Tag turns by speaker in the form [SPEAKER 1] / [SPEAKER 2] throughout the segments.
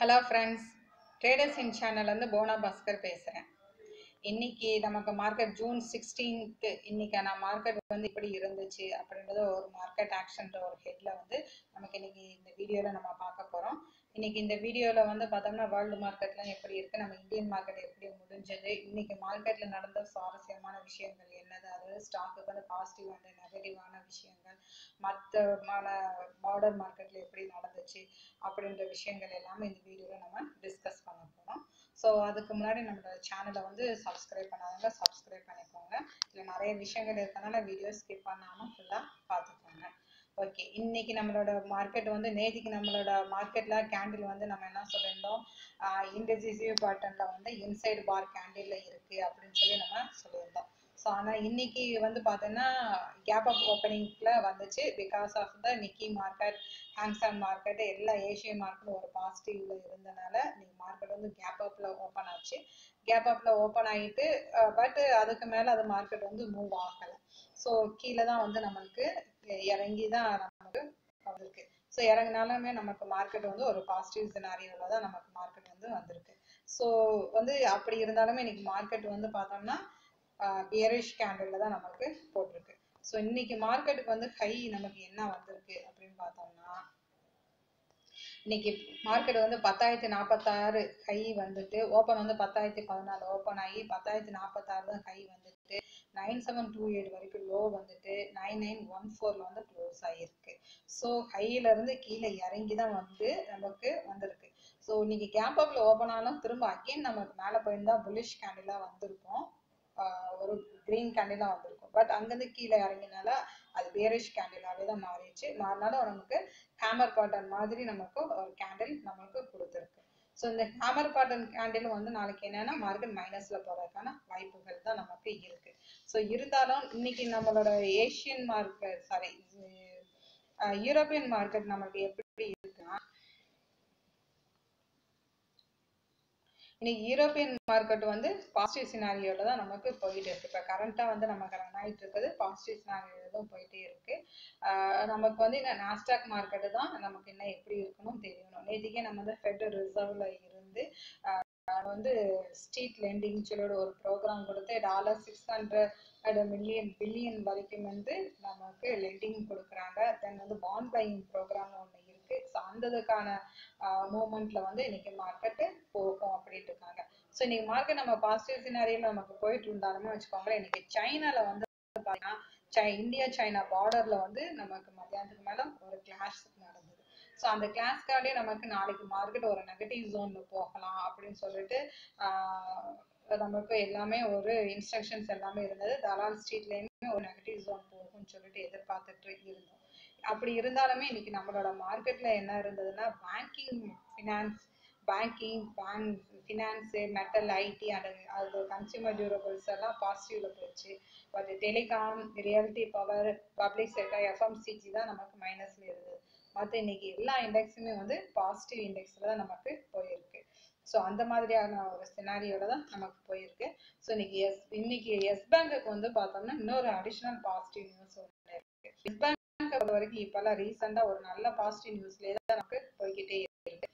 [SPEAKER 1] hello friends traders in சேனல்லேருந்து போனா பாஸ்கர் பேசுகிறேன் இன்னைக்கு நமக்கு மார்க்கெட் ஜூன் சிக்ஸ்டீன்த்து இன்னைக்கான மார்க்கெட் வந்து எப்படி இருந்துச்சு அப்படின்றத ஒரு மார்க்கெட் ஆக்ஷன்ற ஒரு ஹெட்ல வந்து நமக்கு இன்னைக்கு இந்த வீடியோவில் நம்ம பார்க்க போகிறோம் இன்னைக்கு இந்த வீடியோவில் வந்து பார்த்தோம்னா வேர்ல்டு மார்க்கெட்லாம் எப்படி இருக்குது நம்ம இந்தியன் மார்க்கெட் எப்படி முடிஞ்சது இன்னைக்கு மார்க்கெட்டில் நடந்த சுவாரஸ்யமான விஷயங்கள் என்னது அதாவது ஸ்டாக்குக்கு வந்து பாசிட்டிவ் அண்ட் நெகட்டிவான விஷயங்கள் மற்றமான பார்டர் மார்க்கெட்டில் எப்படி நடந்துச்சு அப்படின்ற விஷயங்கள் எல்லாமே இந்த வீடியோவில் நம்ம டிஸ்கஸ் பண்ண போகிறோம் ஸோ அதுக்கு முன்னாடி நம்மளோட சேனலை வந்து சப்ஸ்கிரைப் பண்ணாதவங்க சப்ஸ்கிரைப் பண்ணிக்கோங்க இதில் நிறைய விஷயங்கள் இருக்கனால வீடியோ ஸ்கிப் பண்ணாமல் ஃபுல்லாக பார்த்துக்கோங்க ஓகே இன்னைக்கு நம்மளோட மார்க்கெட் வந்து நேத்திக்கு நம்மளோட மார்க்கெட்ல கேண்டில் வந்து நம்ம என்ன சொல்லியிருந்தோம் இன்டெசிசிவ் பேட்டர்ன்ல வந்து இன்சைடு பார் கேண்டில்ல இருக்கு அப்படின்னு சொல்லி நம்ம சொல்லியிருந்தோம் ஸோ ஆனால் இன்னைக்கு வந்து பார்த்தோன்னா கேப் அப் ஓப்பனிங்ல வந்துச்சு because of the Nikkei market Hang Seng market எல்லா ஏஷியன் மார்க்கெட்டும் ஒரு பாசிட்டிவ்ல இருந்தனால இன்னைக்கு மார்க்கெட் வந்து கேப் அப்ல ஓப்பன் ஆச்சு கேப் அப்ல ஓப்பன் ஆகிட்டு பட் அதுக்கு மேலே அது மார்க்கெட் வந்து மூவ் ஆகலை ஸோ கீழே தான் வந்து நம்மளுக்கு இறங்கி தான் நமக்கு வந்திருக்கு ஸோ இறங்கினாலுமே நமக்கு மார்க்கெட் வந்து ஒரு பாசிட்டிவ் சினாரியோவில் தான் நமக்கு மார்க்கெட் வந்து வந்திருக்கு ஸோ வந்து அப்படி இருந்தாலுமே இன்னைக்கு மார்க்கெட் வந்து பார்த்தோம்னா பியரிஷ் கேண்டில் தான் நமக்கு போட்டிருக்கு ஸோ இன்னைக்கு மார்க்கெட்டுக்கு வந்து ஹை நமக்கு என்ன வந்திருக்கு அப்படின்னு பார்த்தோம்னா இன்னைக்கு மார்க்கெட் வந்து பத்தாயிரத்தி நாற்பத்தாறு ஹை வந்துட்டு ஓப்பன் வந்து பத்தாயிரத்தி பதினாலு ஓப்பன் ஆகி பத்தாயிரத்தி நாற்பத்தாறு தான் ஹை வந்துட்டு நைன் செவன் டூ எயிட் வரைக்கும் லோ வந்துட்டு நைன் நைன் ஒன் ஃபோர்ல வந்து க்ளோஸ் ஆகிருக்கு ஸோ ஹையில இருந்து கீழே இறங்கி தான் வந்து நமக்கு வந்திருக்கு ஸோ இன்னைக்கு கேப் அப்ல ஓப்பன் ஆனாலும் திரும்ப அகைன் நமக்கு மேலே போயிருந்தா புலிஷ் கேண்டிலா வந்திருக்கும் ஒரு கிரீன் கேண்டிலா வந்திருக்கும் பட் அங்கேருந்து கீழே இறங்கினால அது பேரிஷ் கேண்டிலாவே தான் மாறிடுச்சு மாறினாலும் நமக்கு ஹேமர் பேட்டர்ன் மாதிரி நமக்கு ஒரு கேண்டில் நமக்கு கொடுத்துருக்கு ஸோ இந்த ஹேமர் பேட்டர்ன் கேண்டில் வந்து நாளைக்கு என்னன்னா மார்க்கெட் மைனஸ்ல போறதுக்கான வாய்ப்புகள் தான் நமக்கு இருக்கு ஸோ இருந்தாலும் இன்னைக்கு நம்மளோட Asian market sorry European market நமக்கு எப்படி இருக்குன்னா இன்னைக்கு யூரோப்பியன் மார்க்கெட் வந்து பாசிட்டிவ் சினாரியோல தான் நமக்கு போயிட்டு இருக்கு இப்போ கரண்டா வந்து நமக்கு ரன் ஆயிட்டு இருக்குது பாசிட்டிவ் சினாரியோல தான் போயிட்டே இருக்கு நமக்கு வந்து இந்த நாஸ்டாக் மார்க்கெட்டு தான் நமக்கு என்ன எப்படி இருக்கணும் தெரியணும் நேற்றுக்கே நம்ம வந்து ஃபெட் ரிசர்வ்ல இருந்து வந்து ஸ்ட்ரீட் லெண்டிங் சொல்லிட்டு ஒரு ப்ரோக்ராம் கொடுத்து dollar six hundred million billion வரைக்கும் வந்து நமக்கு லெண்டிங் கொடுக்குறாங்க தென் வந்து பாண்ட் பையிங் ப்ரோக்ராம் ஒன்று இருக்கு ஸோ அந்ததுக்கான மூமெண்ட்ல வந்து இன்னைக்கு மார்க்கெட்டு போகும் அப்படின்ட்டு இருக்காங்க ஸோ இன்னைக்கு மார்க்கெட் நம்ம பாசிட்டிவ் சினாரியில் நமக்கு போயிட்டு இருந்தாலுமே வச்சுக்கோங்களேன் இன்னைக்கு சைனால வந்து பார்த்தீங்கன்னா சை இந்தியா சைனா பார்டர்ல வந்து நமக்கு மத்தியானத்துக்கு மேல ஒரு கிளாஸ் நடந்தது ஸோ அந்த கிளாஸ்க்காலே நமக்கு நாளைக்கு மார்க்கெட் ஒரு நெகட்டிவ் ஜோன்ல போகலாம் அப்படின்னு சொல்லிட்டு நமக்கு எல்லாமே ஒரு இன்ஸ்ட்ரக்ஷன்ஸ் எல்லாமே இருந்தது தலால் ஸ்ட்ரீட்லேயுமே ஒரு நெகட்டிவ் ஜோன் போகும்னு சொல்லிட்டு எதிர்பார்த்துட்டு இருந்தோம் அப்படி இருந்தாலுமே இன்னைக்கு நம்மளோட மார்க்கெட்ல என்ன இருந்ததுன்னா banking finance banking bank finance metal IT and அது கன்சியூமர் டியூரபிள்ஸ் எல்லாம் பாசிட்டிவ்ல போச்சு but telecom realty power public sector FMCG தான் நமக்கு மைனஸ்ல இருந்தது மற்ற இன்னைக்கு எல்லா இண்டெக்ஸுமே வந்து பாசிட்டிவ் இண்டெக்ஸ்ல தான் நமக்கு போயிருக்கு ஸோ அந்த மாதிரியான ஒரு சினாரியோட தான் நமக்கு போயிருக்கு ஸோ இன்னைக்கு எஸ் இன்னைக்கு எஸ் பேங்குக்கு வந்து பார்த்தோம்னா இன்னொரு அடிஷ்னல் பாசிட்டிவ் நியூஸ் ஒன்று இருக்கு எஸ் பேங்க் பொறுத்த வரைக்கும் இப்பெல்லாம் ரீசெண்டாக ஒரு நல்ல பாசிட்டிவ் நியூஸ்லேயே தான் நமக்கு போய்கிட்டே இருக்கு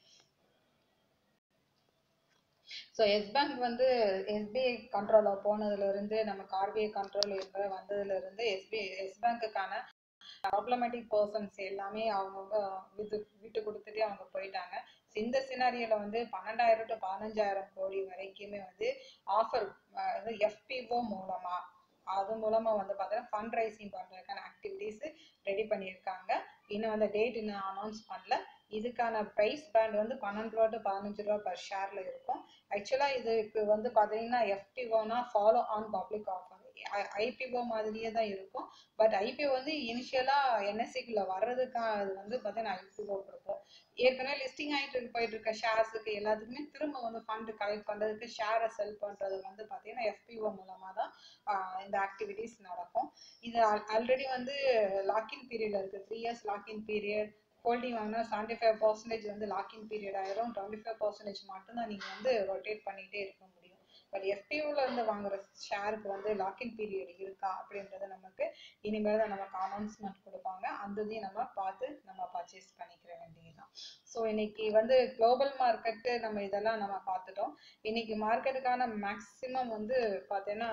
[SPEAKER 1] ஸோ எஸ் பேங்க் வந்து எஸ்பிஐ கண்ட்ரோலில் போனதுல இருந்து நமக்கு ஆர்பிஐ கண்ட்ரோல் இருந்த வந்ததுல இருந்து எஸ்பிஐ எஸ் பேங்க்குக்கான ப்ராப்ளமேட்டிக் பர்சன்ஸ் எல்லாமே அவங்க விட்டு விட்டு கொடுத்துட்டே அவங்க போயிட்டாங்க இந்த சினாரியில வந்து பன்னெண்டாயிரம் டு பதினஞ்சாயிரம் கோடி வரைக்குமே வந்து ஆஃபர் எஃபிஓ மூலமா அது மூலமா வந்து பார்த்தீங்கன்னா ஃபண்ட் ரைசிங் பண்றதுக்கான ஆக்டிவிட்டிஸ் ரெடி பண்ணியிருக்காங்க இன்னும் வந்து டேட் இன்னும் அனௌன்ஸ் பண்ணல இதுக்கான ப்ரைஸ் பேண்ட் வந்து பன்னெண்டு ரூபா டு பதினஞ்சு ரூபா பர் ஷேர்ல இருக்கும் ஆக்சுவலா இதுக்கு வந்து பாத்தீங்கன்னா எஃபிஓனா follow on public offer IPO மாதிரியே தான் இருக்கும் பட் ஐபிஓ வந்து இனிஷியலா என்எஸ்சிக்குள்ள வர்றதுக்காக அது வந்து பார்த்தீங்கன்னா ஐபிஓ கொடுப்போம் ஏற்கனவே லிஸ்டிங் ஆகிட்டு போயிட்டு இருக்க ஷேர்ஸுக்கு எல்லாத்துக்குமே திரும்ப வந்து ஃபண்ட் கலெக்ட் பண்ணுறதுக்கு ஷேரை செல் பண்ணுறது வந்து பார்த்தீங்கன்னா எஃபிஓ மூலமாக தான் இந்த ஆக்டிவிட்டீஸ் நடக்கும் இது ஆல்ரெடி வந்து லாக்இன் பீரியட் இருக்குது three years lock in period holding வாங்கினா செவன்டி ஃபைவ் பர்சன்டேஜ் வந்து லாக்இன் பீரியட் ஆயிரும் டுவெண்ட்டி ஃபைவ் பர்சன்டேஜ் மட்டும்தான் நீங்கள் வந்து ரொட்டேட் பண்ணிகிட்டே இருக்க முடியும் பட் எஃபியூல இருந்து வாங்குற ஷேருக்கு வந்து லாக்இன் பீரியட் இருக்கா அப்படின்றது நமக்கு இனிமேல் தான் நமக்கு அனௌன்ஸ்மெண்ட் கொடுப்பாங்க அந்த இதையும் நம்ம பார்த்து நம்ம பர்ச்சேஸ் பண்ணிக்கிற வேண்டியதுதான் ஸோ இன்னைக்கு வந்து குளோபல் மார்க்கெட்டு நம்ம இதெல்லாம் நம்ம பார்த்துட்டோம் இன்னைக்கு மார்க்கெட்டுக்கான மேக்ஸிமம் வந்து பார்த்தீங்கன்னா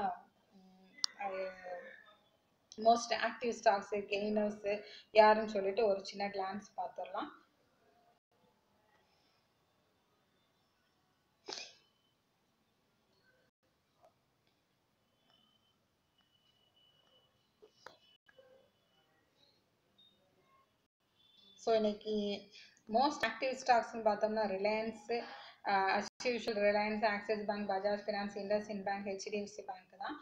[SPEAKER 1] மோஸ்ட் ஆக்டிவ் ஸ்டாக்ஸு கெய்னர்ஸு யாருன்னு சொல்லிட்டு ஒரு சின்ன கிளான்ஸ் பார்த்துடலாம் ஸோ இன்னைக்கு மோஸ்ட் ஆக்டிவ் ஸ்டாக்ஸ்னு பார்த்தோம்னா Reliance as usual Reliance Axis Bank Bajaj Finance IndusInd Bank HDFC Bank தான்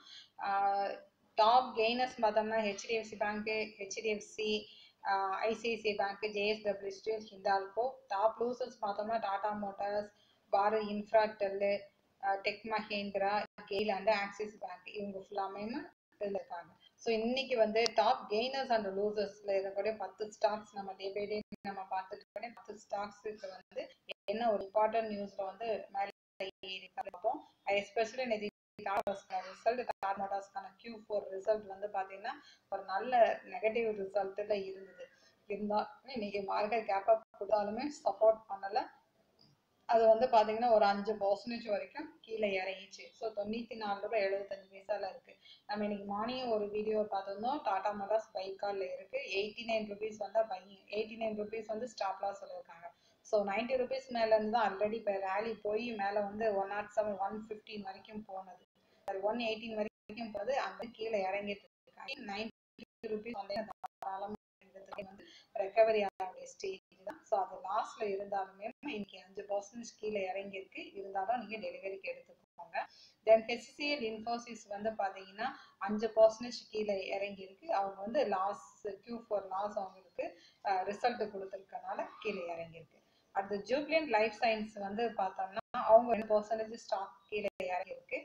[SPEAKER 1] டாப் கெய்னர்ஸ் பார்த்தோம்னா HDFC Bank HDFC ICICI Bank JSW Steel Hindalco top losers பார்த்தோம்னா Tata Motors Bharat Infratel Tech Mahindra GAIL and Axis Bank இவங்க ஃபுல்லாமே இதில் இருக்காங்க ஸோ இன்னைக்கு வந்து டாப் கெய்னர்ஸ் அண்ட் லூசர்ஸ்ல இருக்கக்கூடிய பத்து ஸ்டாக்ஸ் நம்ம டே பை டே நம்ம பார்த்துட்டு பத்து ஸ்டாக்ஸுக்கு வந்து என்ன ஒரு இம்பார்ட்டன்ட் நியூஸ்ல வந்து மேலே ஏறி பார்ப்போம் எஸ்பெஷலி இன்னைக்கு ரிசல்ட் டாடா மோட்டார்ஸ்க்கான கியூ ஃபோர் ரிசல்ட் வந்து பார்த்தீங்கன்னா ஒரு நல்ல நெகட்டிவ் ரிசல்ட்டில் இருந்தது இருந்தாலும் இன்னைக்கு மார்க்கெட் கேப் அப் கொடுத்தாலுமே சப்போர்ட் பண்ணலை அது வந்து பார்த்தீங்கன்னா ஒரு அஞ்சு பர்சன்டேஜ் வரைக்கும் கீழே இறங்கிச்சு ஸோ தொண்ணூற்றி நாலு ரூபாய் எழுபத்தஞ்சு பைசால இருக்கு நம்ம இன்னைக்கு மார்னிங் ஒரு வீடியோ பார்த்துருந்தோம் டாடா மோட்டார்ஸ் பைக்காலில் இருக்கு எயிட்டி நைன் ருபீஸ் வந்தால் பை எயிட்டி நைன் ருபீஸ் வந்து ஸ்டாப் லாஸ் சொல்லியிருக்காங்க ஸோ நைன்ட்டி ருபீஸ் மேலேருந்து தான் ஆல்ரெடி இப்போ ரேலி போய் மேலே வந்து one nought seven one fifteen வரைக்கும் போனது ஒன் எயிட்டீன் வரைக்கும் போது அங்கே கீழே இறங்கிட்டு இருக்காங்க நைன்ட்டி ருபீஸ் வந்து வந்து ரெக்கவரி ஆகக்கூடிய ஸ்டேஜ் தான் ஸோ அது லாஸ்ட்ல இருந்தாலுமே இன்னைக்கு அஞ்சு பர்சன்டேஜ் கீழே இறங்கியிருக்கு இருந்தாலும் நீங்க டெலிவரிக்கு எடுத்துக்கோங்க தென் ஹெச்சிசிஎல் இன்ஃபோசிஸ் வந்து பாத்தீங்கன்னா அஞ்சு பர்சன்டேஜ் கீழே இறங்கியிருக்கு அவங்க வந்து லாஸ் கியூ ஃபோர் லாஸ் அவங்களுக்கு ரிசல்ட் கொடுத்துருக்கனால கீழே இறங்கியிருக்கு அடுத்து ஜூப்ளியன் லைஃப் சயின்ஸ் வந்து பார்த்தோம்னா அவங்க ரெண்டு பர்சன்டேஜ் ஸ்டாக் கீழே இறங்கியிருக்கு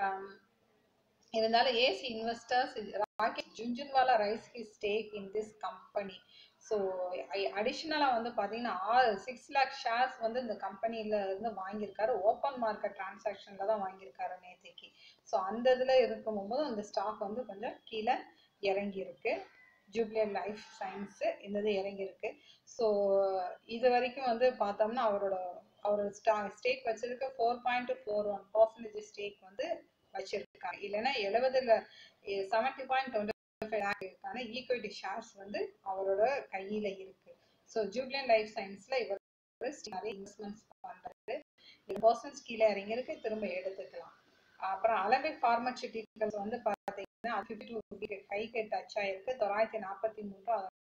[SPEAKER 1] இருந்தாலும் ace investors Rakesh Jhunjhunwala raise he stake in this company so அடிஷ்னலாக வந்து பார்த்தீங்கன்னா ஆறு சிக்ஸ் லேக் ஷேர்ஸ் வந்து இந்த கம்பெனியில் இருந்து வாங்கியிருக்காரு ஓப்பன் மார்க்கெட் டிரான்சாக்ஷனில் தான் வாங்கியிருக்காரு நேற்றுக்கு ஸோ அந்த இதில் இருக்கும்போது அந்த ஸ்டாக் வந்து கொஞ்சம் கீழே இறங்கியிருக்கு ஜூப்ளியன் லைஃப் சயின்ஸு இந்த இது இறங்கியிருக்கு ஸோ இது வரைக்கும் வந்து பார்த்தோம்னா அவரோட அவரோட ஸ்டா ஸ்டேக் வச்சிருக்க four point four one percentage stake வந்து வச்சிருக்காங்க இல்லைன்னா எழுபதுல seventy point twenty five equity shares வந்து அவரோட கையில இருக்கு ஸோ ஜூப்ளியன் லைஃப் சயின்ஸ்ல இவர் நிறைய இன்வெஸ்ட்மெண்ட்ஸ் பண்றது பர்சன்ஸ் கீழே இறங்கியிருக்கு திரும்ப எடுத்துக்கலாம் அப்புறம் அலம்பிக் ஃபார்மசூட்டிக்கல்ஸ் வந்து பார்த்தீங்கன்னா ஃபிஃப்டி டூ கைக்கு டச் ஆயிருக்கு தொள்ளாயிரத்தி நாற்பத்தி மூன்று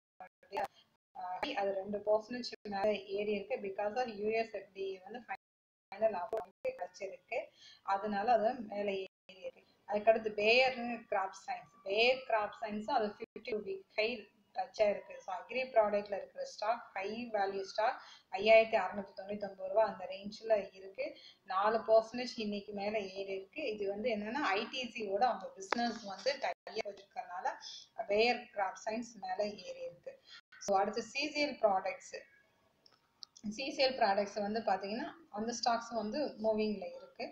[SPEAKER 1] அது ரெண்டு பர்சன்டேஜ் மேலே ஏறி இருக்கு பிகாஸ் ஆஃப் யூஎஸ்எஃப்டி வந்து ஃபைனல் ஆஃபர் கிடைச்சிருக்கு அதனால அது மேலே ஏறி இருக்கு அதுக்கடுத்து Bayer Crop Science Bayer Crop சயின்ஸும் அது ஃபிஃப்டி வீக் ஹை டச் ஆயிருக்கு ஸோ அக்ரி ப்ராடக்ட்ல இருக்கிற ஸ்டாக் ஹை வேல்யூ ஸ்டாக் ஐயாயிரத்தி அறநூத்தி தொண்ணூத்தி ஒன்பது ரூபா அந்த ரேஞ்சில் இருக்கு நாலு பர்சன்டேஜ் இன்னைக்கு மேலே ஏறி இருக்கு இது வந்து என்னன்னா ஐடிசியோட அவங்க பிஸ்னஸ் வந்து டைப் வச்சிருக்கறனால பேயர் கிராப் சயின்ஸ் மேலே ஏறி இருக்கு ஸோ அடுத்து சிசிஎல் ப்ராடக்ட்ஸ் சிசிஎல் ப்ராடக்ட்ஸ் வந்து பார்த்தீங்கன்னா அந்த ஸ்டாக்ஸும் வந்து மூவிங்கில் இருக்கு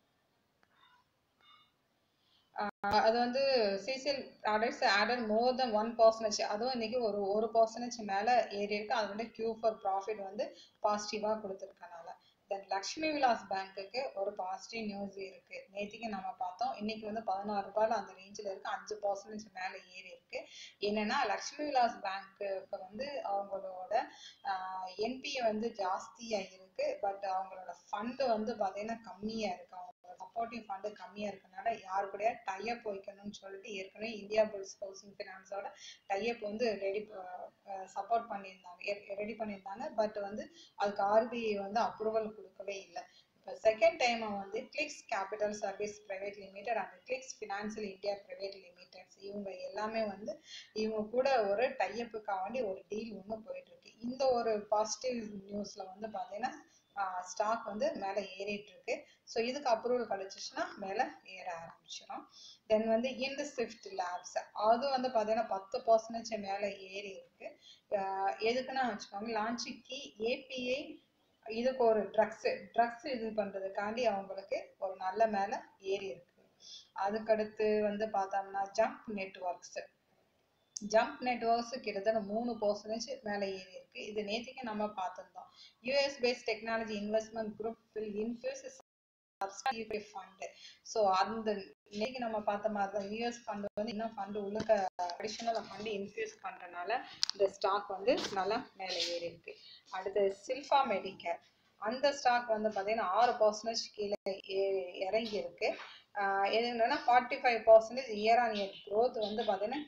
[SPEAKER 1] அது வந்து CCL products added more than one percentage அதுவும் இன்னைக்கு ஒரு ஒரு பர்சன்டேஜ் மேலே ஏறி இருக்கு அது வந்து கியூ ஃபார் ப்ராஃபிட் வந்து பாசிட்டிவாக கொடுத்துருக்கனால தென் லக்ஷ்மி விலாஸ் பேங்க்குக்கு ஒரு பாசிட்டிவ் நியூஸ் இருக்கு நேற்றுக்கு நம்ம பார்த்தோம் இன்னைக்கு வந்து பதினாறு ரூபாயில அந்த ரேஞ்சில் இருக்கு அஞ்சு பர்சன்டேஜ் மேலே ஏறி இருக்கு என்னன்னா லக்ஷ்மி விலாஸ் பேங்க்கு வந்து அவங்களோட என்பிஏ வந்து ஜாஸ்தியா இருக்கு பட் அவங்களோட ஃபண்டு வந்து பார்த்தீங்கன்னா கம்மியா இருக்கு அவங்க சப்போர்ட்டிவ் ஃபண்டு கம்மியாக இருக்கனால யாரு கூட டைப் வைக்கணும்னு சொல்லிட்டு ஏற்கனவே இந்தியா புல்ஸ் ஹவுசிங் ஃபினான்ஸோட டைப் வந்து ரெடி சப்போர்ட் பண்ணியிருந்தாங்க ரெடி பண்ணியிருந்தாங்க பட் வந்து அதுக்கு ஆர்பிஐ வந்து அப்ரூவல் கொடுக்கவே இல்லை இப்போ செகண்ட் டைம் வந்து Clix Capital Service Private Limited and Clix Financial India Private லிமிடெட்ஸ் இவங்க எல்லாமே வந்து இவங்க கூட ஒரு டைப்புக்காக வேண்டி ஒரு டீல் ஒன்று போயிட்டு இருக்கு இந்த ஒரு பாசிட்டிவ் நியூஸ்ல வந்து பார்த்தீங்கன்னா ஸ்டாக் வந்து மேலே ஏறிட்டு இருக்கு ஸோ இதுக்கு அப்ரூவல் கிடைச்சிச்சுன்னா மேலே ஏற ஆரம்பிச்சிடும் தென் வந்து இந்த ஸ்விஃப்ட் லேப்ஸ் அது வந்து பார்த்தீங்கன்னா பத்து பர்சன்டேஜ் மேலே ஏறி இருக்கு எதுக்குன்னா வச்சுக்கோங்க லான்ச்சுக்கு ஏபிஐ இதுக்கு ஒரு ட்ரக்ஸ் ட்ரக்ஸ் இது பண்றதுக்காண்டி அவங்களுக்கு ஒரு நல்ல மேல ஏறி இருக்கு அதுக்கடுத்து வந்து பார்த்தோம்னா ஜம்ப் நெட்ஒர்க்ஸ் ஜம்ப் நெட்ஒர்க்ஸ் கிட்டத்தட்ட மூணு பர்சன்டேஜ் மேலே ஏறி இருக்கு இது நேற்றுக்கு நம்ம பார்த்துருந்தோம் US based technology investment group will infuse fund so அந்த இன்னைக்கு நம்ம பார்த்த மாதிரி தான் யூஎஸ் ஃபண்ட் வந்து இன்னும் ஃபண்ட் உள்ளுக்க அடிஷனல் ஃபண்ட் இன்ஃபியூஸ் பண்ணுறதுனால இந்த ஸ்டாக் வந்து நல்லா மேலே ஏறி இருக்கு அடுத்து சில்ஃபா மெடிக்கேர் அந்த ஸ்டாக் வந்து பார்த்தீங்கன்னா ஆறு பர்சன்டேஜ் கீழே ஏ- இறங்கி இருக்கு ஆஹ் இது என்னன்னா forty five percentage year on year growth வந்து பார்த்தீங்கன்னா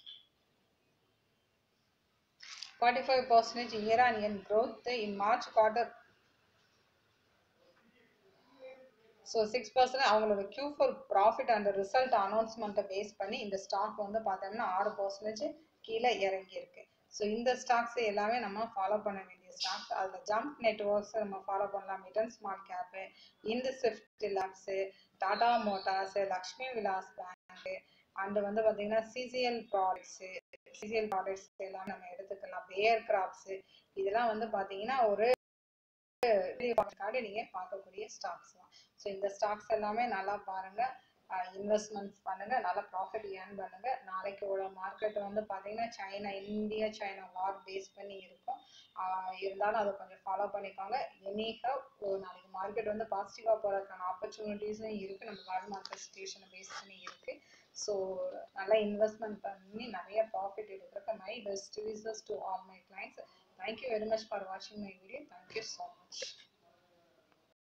[SPEAKER 1] forty five percentage year on year growth in March quarter so six percent அவங்களோட Q4 four profit and result அனௌன்ஸ்மெண்ட்டை பேஸ் பண்ணி இந்த ஸ்டாக் வந்து பார்த்தோம்னா ஆறு பர்சன்டேஜ் கீழே இறங்கி இருக்கு ஸோ இந்த ஸ்டாக்ஸ் எல்லாமே நம்ம ஃபாலோ பண்ண வேண்டிய ஸ்டாக்ஸ் அதில் ஜம்ப் நெட்ஒர்க்ஸ் நம்ம ஃபாலோ பண்ணலாம் மிடன் ஸ்மால் கேப்பு இந்த Swift Labs Tata Motors Lakshmi Vilas Bank and வந்து பார்த்தீங்கன்னா சிசிஎல் ப்ராடக்ட்ஸு சிசிஎல் ப்ராடக்ட்ஸ் எல்லாம் நம்ம எடுத்துக்கலாம் பேர் கிராப்ஸு இதெல்லாம் வந்து பார்த்தீங்கன்னா ஒரு கார்டு நீங்க பார்க்கக்கூடிய ஸ்டாக்ஸ் தான் ஸோ இந்த ஸ்டாக்ஸ் எல்லாமே நல்லா பாருங்க இன்வெஸ்ட்மெண்ட்ஸ் பண்ணுங்க நல்லா ப்ராஃபிட் ஏர்ன் பண்ணுங்க நாளைக்கு உள்ள மார்க்கெட் வந்து பார்த்தீங்கன்னா China India China war face பண்ணி இருக்கும் ஆஹ் இருந்தாலும் அதை கொஞ்சம் ஃபாலோ பண்ணிக்கோங்க எனிஹா நாளைக்கு மார்க்கெட் வந்து பாசிட்டிவாக போகிறதுக்கான ஆப்பர்ச்சுனிட்டிஸும் இருக்கு நம்ம வேர்ல்ட் மார்க்கெட் சுச்சுவேஷனை பேஸ் பண்ணி இருக்கு ஸோ நல்லா இன்வெஸ்ட்மெண்ட் பண்ணி நிறைய ப்ராஃபிட் எடுக்கிறதுக்கு my best wishes to all my clients thank you very much for வாட்சிங் my video thank you so much